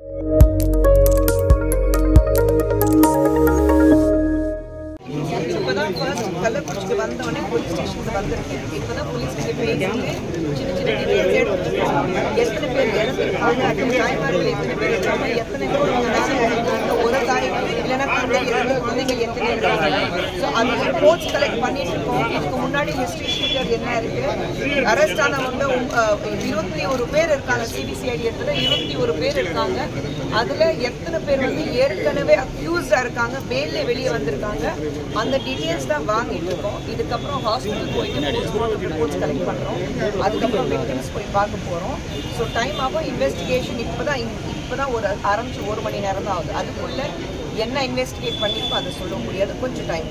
இப்பதான் ஃபர்ஸ்ட் கள்ளக்குறிச்சிக்கு வந்தவொடனே போலீஸ் ஸ்டேஷனுக்கு வந்திருக்கேன் இப்பதான் போலீஸ் கிட்ட பேசிட்டு சின்ன சின்ன டீட்டெயில்ஸ் எடுத்துருக்கோம் எத்தனை பேர் இறந்துருக்காங்க அது தாய்மார்கள் எத்தனை பேர் இருக்காங்க எத்தனை பேர் இருக்காங்க ஒரு தாய் இல்லைன்னா தந்தை இரண்டு குழந்தைகள் எத்தனை இருக்காங்க ஸோ அந்த ரிப்போர்ட்ஸ் கலெக்ட் பண்ணிட்டு இருக்கோம் இதுக்கு முன்னாடி ஹிஸ்ட்ரி ஷீட்டர் என்ன இருக்கு அரெஸ்ட் ஆனவங்க உம், அஹ், இருபத்தி ஒரு பேர் இருக்காங்க சிபிசிஐடி இடத்துல இருபத்தி ஒரு பேர் இருக்காங்க அதுல எத்தனை பேர் வந்து ஏற்கனவே அக்யூஸ்டா இருக்காங்க பெயில்ல வெளியே வந்திருக்காங்க அந்த டீடைல்ஸ் தான் வாங்கிட்டு இருக்கோம் இதுக்கப்புறம் ஹாஸ்பிட்டல் போயிட்டு போஸ்ட்மார்ட்டம் ரிப்போர்ட்ஸ் கலெக்ட் பண்றோம் அதுக்கப்புறம் விக்டிம்ஸ் போய் பார்க்க போறோம் ஸோ டைம் ஆகும் இன்வெஸ்டிகேஷன் இப்போதான் இப்போதான் ஒரு ஆரம்பிச்சு ஒரு மணி நேரம் தான் ஆகுது அதுக்குள்ள என்ன இன்வெஸ்டிகேட் பண்ணிருக்கோம் அதை சொல்ல முடியாது கொஞ்சம் டைம்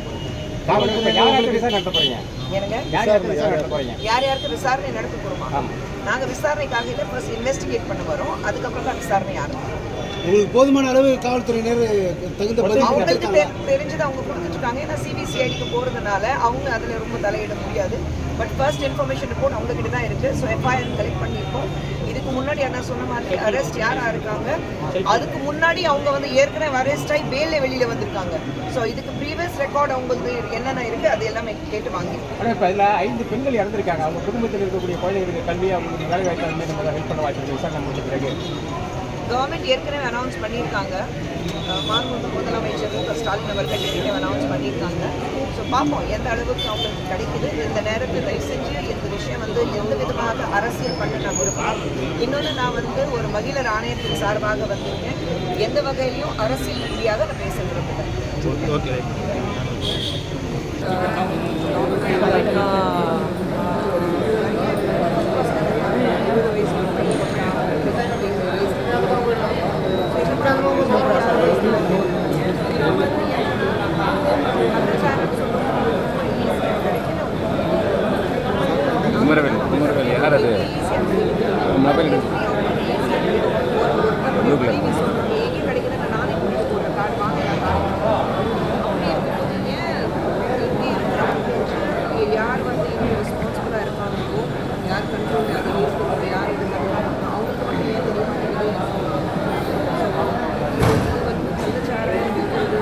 என்னங்க யார் யாருக்கு விசாரணை நடத்த போறோமா நாங்க விசாரணைக்காக இல்லை ஃபர்ஸ்ட் இன்வெஸ்டிகேட் பண்ண வரோம் அதுக்கப்புறம் தான் விசாரணை ஆரம்பிக்கும் உங்களுக்கு போதுமான அளவு காவல்துறையினர் தகுந்த பதில் அவங்களுக்கு தெ- தெரிஞ்சது அவங்க கொடுத்துட்டு இருக்காங்க ஏன்னா சிபிசிஐடிக்கு போறதுனால அவங்க அதுல ரொம்ப தலையிட முடியாது பட் ஃபர்ஸ்ட் இன்ஃபர்மேஷன் ரிப்போர்ட் அவங்க கிட்ட தான் இருக்கு ஸோ எஃப்ஐஆர் கலெக்ட் பண்ணியிருக்கோம் இதுக்கு முன்னாடி என்ன சொன்ன மாதிரி அரெஸ்ட் யாரா இருக்காங்க அதுக்கு முன்னாடி அவங்க வந்து ஏற்கனவே அரெஸ்ட் ஆகி வேலை வெளியில வந்திருக்காங்க ஸோ இதுக்கு ப்ரீவியஸ் ரெக்கார்ட் அவங்களுக்கு என்னென்ன இருக்கு அது எல்லாமே கேட்டு வாங்கியிருக்கோம் ஆனால் இப்போ இதில் ஐந்து பெண்கள் இறந்துருக்காங்க அவங்க குடும்பத்தில் இருக்கக்கூடிய குழந்தைகளுக்கு கல்வி அவங்களுக்கு வேலை வாய்ப்பு அது மாதிரி நம்ம ஹெல்ப் பண்ண வாய்ப்பு இருக்கு விசாரணை முடிஞ்ச பிறகு கவர்மெண்ட் ஏற்கனவே அனௌன்ஸ் பண்ணியிருக்காங்க அஹ் மாண்புமிகு முதலமைச்சர் மு க ஸ்டாலின் அவர்கள் ஏற்கனவே அனௌன்ஸ் பண்ணியிருக்காங்க ஸோ பார்ப்போம் எந்த அளவுக்கு அவங்களுக்கு கிடைக்குது இந்த நேரத்தில் தயவு செஞ்சு இந்த விஷயம் வந்து எந்த விதமாக அரசியல் பண்ண நான் விரும்புகிறேன் இன்னொன்று நான் வந்து ஒரு மகளிர் ஆணையத்தின் சார்பாக வந்திருக்கேன் எந்த வகையிலையும் அரசியல் ரீதியாக நான் பேச விரும்புகிறேன் குமரவேல் குமரவேல் யார் அது மொபைல் யார் வந்து இன்னும் ரெஸ்பான்சிபிளாக இருக்காங்களோ யார் கண்ட்ரோல் அது இருக்கிறது யார் இது பண்ணுறாங்க அவங்களுக்கு மட்டும் ஏன் தெரிய மாட்டேங்குது இது வந்து கள்ளச்சாராயம் விற்கிறது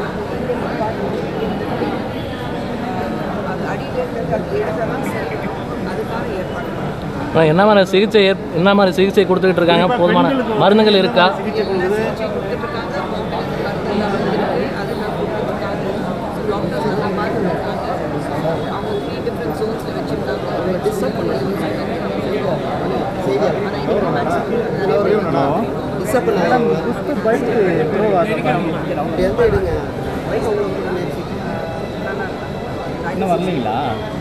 அது அடியில் இருக்கிறது எடுத்தால் தான் சரி அதுக்கான ஏற்பாடு பண்ணணும். ஆனா, என்ன மாதிரி சிகிச்சை ஏற்- என்ன மாதிரி சிகிச்சை கொடுத்துக்கிட்டு இருக்காங்க போதுமான மருந்துகள் இருக்கா சிகிச்சை கொடுத்துட்ருக்காங்க மருந்தெல்லாம் வந்துருக்கு அதெல்லாம் கொடுத்துட்ருக்காங்க ஸோ டாக்டர்ஸ் நல்லா பார்த்துட்டு இருக்காங்க அவங்க த்ரீ டிஃப்ரெண்ட் ஜோன்ஸில் வச்சுருக்காங்க டிசப்பிள் ஆனால் இன்னும் மேக்ஸிமம் எந்த எடுங்க இன்னும் வரலீங்களா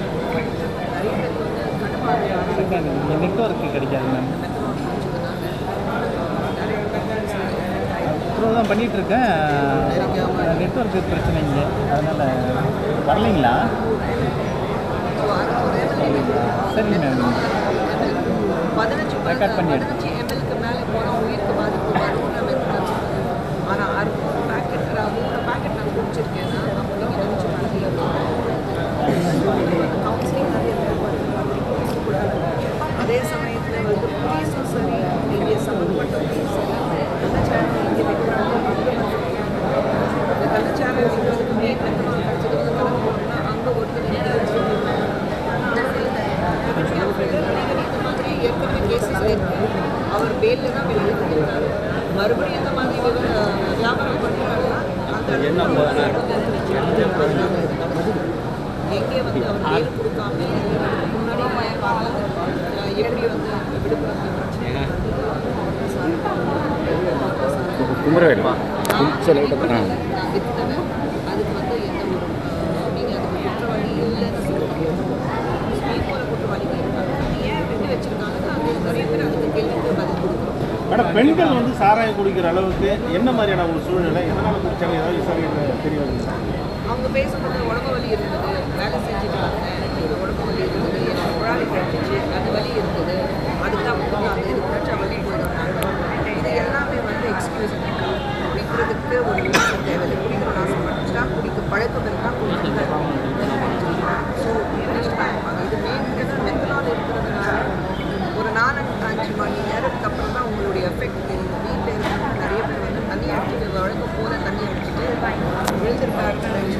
நெட்ஒர்க் கிடைக்காது மேம் ப்ரோ தான் பண்ணிட்டு இருக்கேன் நெட்ஒர்க் பிரச்சனை இங்கே அதனால வரலைங்களா சரிங்க மேம் பதினஞ்சு Record பண்ணி எடு. பதினஞ்சு எம்எல்க்கு மேலே போனால் உயிருக்கு பாதிப்பு வரும் நம்ம ஆனால் அறுநூறு பேக்கெட் மூணு பேக்கெட் நான் குடிச்சிருக்கேன்னா அப்போ நீங்கள் நினச்சி கவுன்சிலிங் நிறைய தேவைப்படுது அதே சமயத்தில் வந்து போலீஸும் சரி இங்கே சம்மந்தப்பட்டவங்களும் சரி கள்ளச்சாரம் இங்கே வைக்கிறாங்க இந்த கள்ளச்சாரம் வைக்கிறதுக்கு மெயின் மெத்தமாக கிடச்சது வந்து கலந்து போட்டோம்னா அங்கே ஒருத்தர் இங்கே இந்த மாதிரி ஏற்கனவே கேசஸ் இருக்கு அவர் பெயிலில் தான் வெளியே வந்திருக்காரு மறுபடியும் இந்த மாதிரி விவ- வியாபாரம் பண்ணுறாங்கன்னா அந்த எங்கே வந்து அவர் பெயில் கொடுக்காம முன்னாடி பயப்பாங்க எப்படி வந்து விடுபடுறது பிரச்சனை குமரவேல் சரி ஆ நான் வித்தவன் அதுக்கு வந்து எந்த ஒரு நீங்கள் அதுக்கு குற்றவாளி இல்லைன்னு சொல்லுவாங்க போல குற்றவாளிகள் இருக்காங்க அது ஏன் விட்டு வச்சிருக்காங்கன்னா அங்கே நிறைய பேர் அதுக்கு கேள்விக்கு பதில் கொடுக்குறோம் மேடம் பெண்கள் வந்து சாராயம் குடிக்கிற அளவுக்கு என்ன மாதிரியான ஒரு சூழ்நிலை எதனால குடிச்சாங்க ஏதாவது விசாரணை தெரிய வருது அவங்க பேசும்போது உடம்பு வலி இருந்தது வேலை செஞ்சுட்டு வந்தேன் எனக்கு உடம்பு வலி இருந்தது எனக்கு குழாய் கட்டிச்சு அது வலி இருந்தது அதுக்கு தான் வந்து அந்த இது குறைச்சா வலி போயிடும் இது எல்லாமே வந்து எக்ஸ்கியூஸ் குடிக்கிறதுக்கு ஒரு யோசனை தேவையில்லை குடிக்கணும்னு ஆசைப்பட்டுச்சா குடிக்க பழக்கம் இருந்தால் குடிக்கணும் ஸோ இது மெயின் மெத்தனால் இருக்கிறதுனால ஒரு நாலு அஞ்சு மணி நேரத்துக்கு அப்புறம் தான் உங்களுடைய எஃபெக்ட் தெரியும் வீட்டில் இருக்கிறவங்க நிறைய பேர் விழுந்திருக்காங்கன்ற விஷயம்